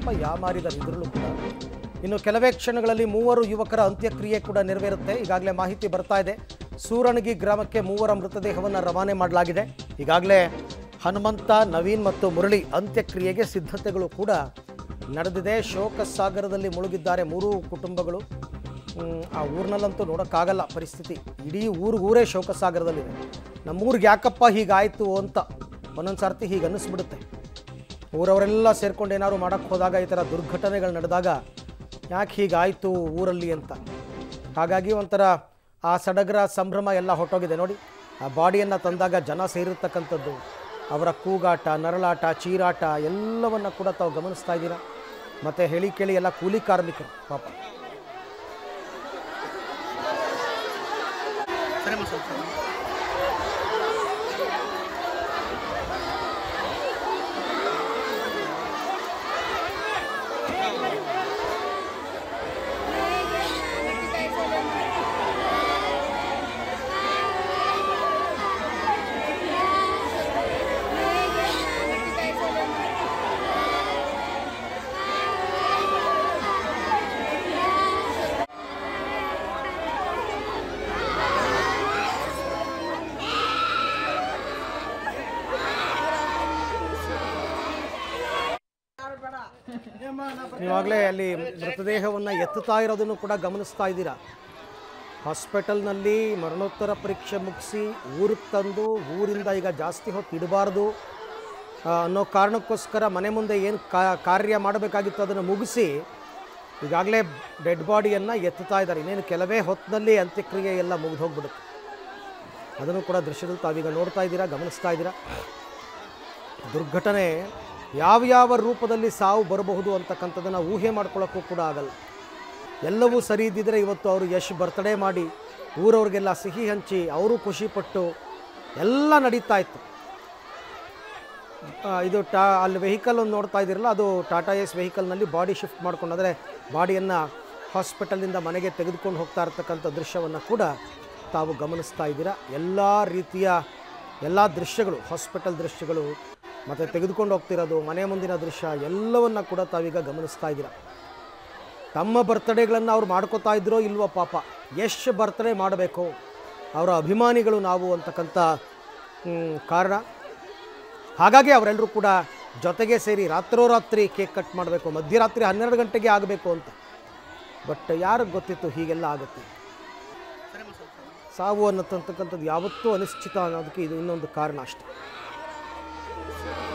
ಸ್ವಲ್ಪ ಯಾಮಾರಿದ್ದಾರೆ ಇದರಲ್ಲೂ ಕೂಡ ಇನ್ನು ಕೆಲವೇ ಕ್ಷಣಗಳಲ್ಲಿ ಮೂವರು ಯುವಕರ ಅಂತ್ಯಕ್ರಿಯೆ ಕೂಡ ನೆರವೇರುತ್ತೆ ಈಗಾಗಲೇ ಮಾಹಿತಿ ಬರ್ತಾ ಇದೆ ಸೂರಣಗಿ ಗ್ರಾಮಕ್ಕೆ ಮೂವರ ಮೃತದೇಹವನ್ನು ರವಾನೆ ಮಾಡಲಾಗಿದೆ ಈಗಾಗಲೇ ಹನುಮಂತ ನವೀನ್ ಮತ್ತು ಮುರಳಿ ಅಂತ್ಯಕ್ರಿಯೆಗೆ ಸಿದ್ಧತೆಗಳು ಕೂಡ ನಡೆದಿದೆ ಶೋಕ ಸಾಗರದಲ್ಲಿ ಮುಳುಗಿದ್ದಾರೆ ಮೂರೂ ಕುಟುಂಬಗಳು ಹ್ಮ್, ಆ ಊರಿನಲ್ಲಂತೂ ನೋಡೋಕ್ಕಾಗಲ್ಲ ಪರಿಸ್ಥಿತಿ ಇಡೀ ಊರಿಗೂರೇ ಶೋಕ ಸಾಗರದಲ್ಲಿದೆ ನಮ್ಮೂರಿಗೆ ಯಾಕಪ್ಪ ಹೀಗಾಯಿತು ಅಂತ ಒಂದೊಂದು ಸರ್ತಿ ಹೀಗೆ ಅನ್ನಿಸ್ಬಿಡುತ್ತೆ ಊರವರೆಲ್ಲ ಸೇರ್ಕೊಂಡು ಏನಾದ್ರು ಮಾಡೋಕ್ಕೆ ಹೋದಾಗ ಈ ಥರ ದುರ್ಘಟನೆಗಳು ನಡೆದಾಗ ಯಾಕೆ ಹೀಗಾಯಿತು ಊರಲ್ಲಿ ಅಂತ ಹಾಗಾಗಿ ಒಂಥರ ಆ ಸಡಗರ ಸಂಭ್ರಮ ಎಲ್ಲ ಹೊಟ್ಟೋಗಿದೆ ನೋಡಿ ಆ ಬಾಡಿಯನ್ನು ತಂದಾಗ ಜನ ಸೇರಿರ್ತಕ್ಕಂಥದ್ದು ಅವರ ಕೂಗಾಟ ನರಳಾಟ ಚೀರಾಟ ಎಲ್ಲವನ್ನು ಕೂಡ ತಾವು ಗಮನಿಸ್ತಾ ಇದ್ದೀರಾ ಮತ್ತು ಹೇಳಿ ಕೇಳಿ ಎಲ್ಲ ಕೂಲಿ ಕಾರ್ಮಿಕರು ಪಾಪ ನೀವಾಗಲೇ ಅಲ್ಲಿ ಮೃತದೇಹವನ್ನು ಎತ್ತುತ್ತಾ ಇರೋದನ್ನು ಕೂಡ ಗಮನಿಸ್ತಾ ಇದ್ದೀರಾ ಹಾಸ್ಪಿಟಲ್ನಲ್ಲಿ ಮರಣೋತ್ತರ ಪರೀಕ್ಷೆ ಮುಗಿಸಿ ಊರಿಗೆ ತಂದು ಊರಿಂದ ಈಗ ಜಾಸ್ತಿ ಹೊತ್ತು ಇಡಬಾರ್ದು ಆ, ಅನ್ನೋ ಕಾರಣಕ್ಕೋಸ್ಕರ ಮನೆ ಮುಂದೆ ಏನು ಕಾರ್ಯ ಮಾಡಬೇಕಾಗಿತ್ತು ಅದನ್ನು ಮುಗಿಸಿ ಈಗಾಗಲೇ ಡೆಡ್ ಬಾಡಿಯನ್ನು ಎತ್ತುತ್ತಾ ಇದ್ದಾರೆ ಇನ್ನೇನು ಕೆಲವೇ ಹೊತ್ತಿನಲ್ಲಿ ಅಂತ್ಯಕ್ರಿಯೆ ಎಲ್ಲ ಮುಗಿದು ಹೋಗ್ಬಿಡುತ್ತೆ ಅದನ್ನು ಕೂಡ ದೃಶ್ಯದಲ್ಲಿ ತಾವೀಗ ನೋಡ್ತಾ ಇದ್ದೀರಾ ಗಮನಿಸ್ತಾ ಇದ್ದೀರಾ ದುರ್ಘಟನೆ ಯಾವ್ಯಾವ ರೂಪದಲ್ಲಿ ಸಾವು ಬರಬಹುದು ಅಂತಕ್ಕಂಥದ್ದನ್ನು ಊಹೆ ಮಾಡ್ಕೊಳ್ಳೋಕ್ಕೂ ಕೂಡ ಆಗಲ್ಲ ಎಲ್ಲವೂ ಸರಿ ಇದ್ದಿದ್ರೆ ಇವತ್ತು ಅವರು ಯಶ್ ಬರ್ತಡೇ ಮಾಡಿ ಊರವ್ರಿಗೆಲ್ಲ ಸಿಹಿ ಹಂಚಿ ಅವರು ಖುಷಿಪಟ್ಟು ಎಲ್ಲ ನಡೀತಾ ಇತ್ತು ಆ, ಇದು ಟಾ ಅಲ್ಲಿ ವೆಹಿಕಲ್ ಒಂದು ನೋಡ್ತಾ ಇದ್ದೀರಲ್ಲ ಅದು ಟಾಟಾ ಎಸ್ ವೆಹಿಕಲ್ನಲ್ಲಿ ಬಾಡಿ ಶಿಫ್ಟ್ ಮಾಡ್ಕೊಂಡು ಅಂದರೆ ಬಾಡಿಯನ್ನು ಹಾಸ್ಪಿಟಲಿಂದ ಮನೆಗೆ ತೆಗೆದುಕೊಂಡು ಹೋಗ್ತಾ ಇರ್ತಕ್ಕಂಥ ದೃಶ್ಯವನ್ನು ಕೂಡ ತಾವು ಗಮನಿಸ್ತಾ ಇದ್ದೀರಾ ಎಲ್ಲ ರೀತಿಯ ಎಲ್ಲ ದೃಶ್ಯಗಳು ಹಾಸ್ಪಿಟಲ್ ದೃಶ್ಯಗಳು ಮತ್ತು ತೆಗೆದುಕೊಂಡು ಹೋಗ್ತಿರೋದು ಮನೆ ಮುಂದಿನ ದೃಶ್ಯ ಎಲ್ಲವನ್ನ ಕೂಡ ತಾವೀಗ ಗಮನಿಸ್ತಾ ಇದ್ದೀರಾ ತಮ್ಮ ಬರ್ತಡೇಗಳನ್ನು ಅವ್ರು ಮಾಡ್ಕೋತಾ ಇದ್ರೋ ಇಲ್ವೋ ಪಾಪ ಎಷ್ಟು ಬರ್ತಡೇ ಮಾಡಬೇಕು ಅವರ ಅಭಿಮಾನಿಗಳು ನಾವು ಅಂತಕ್ಕಂಥ ಹ್ಮ್, ಕಾರಣ ಹಾಗಾಗಿ ಅವರೆಲ್ಲರೂ ಕೂಡ ಜೊತೆಗೆ ಸೇರಿ ರಾತ್ರೋರಾತ್ರಿ ಕೇಕ್ ಕಟ್ ಮಾಡಬೇಕು ಮಧ್ಯರಾತ್ರಿ ಹನ್ನೆರಡು ಗಂಟೆಗೆ ಆಗಬೇಕು ಅಂತ ಬಟ್ ಯಾರಿಗೆ ಗೊತ್ತಿತ್ತು ಹೀಗೆಲ್ಲ ಆಗುತ್ತೆ ಸಾವು ಅನ್ನತಕ್ಕಂಥದ್ದು ಯಾವತ್ತೂ ಅನಿಶ್ಚಿತ ಅನ್ನೋದಕ್ಕೆ ಇದು ಇನ್ನೊಂದು ಕಾರಣ ಅಷ್ಟೆ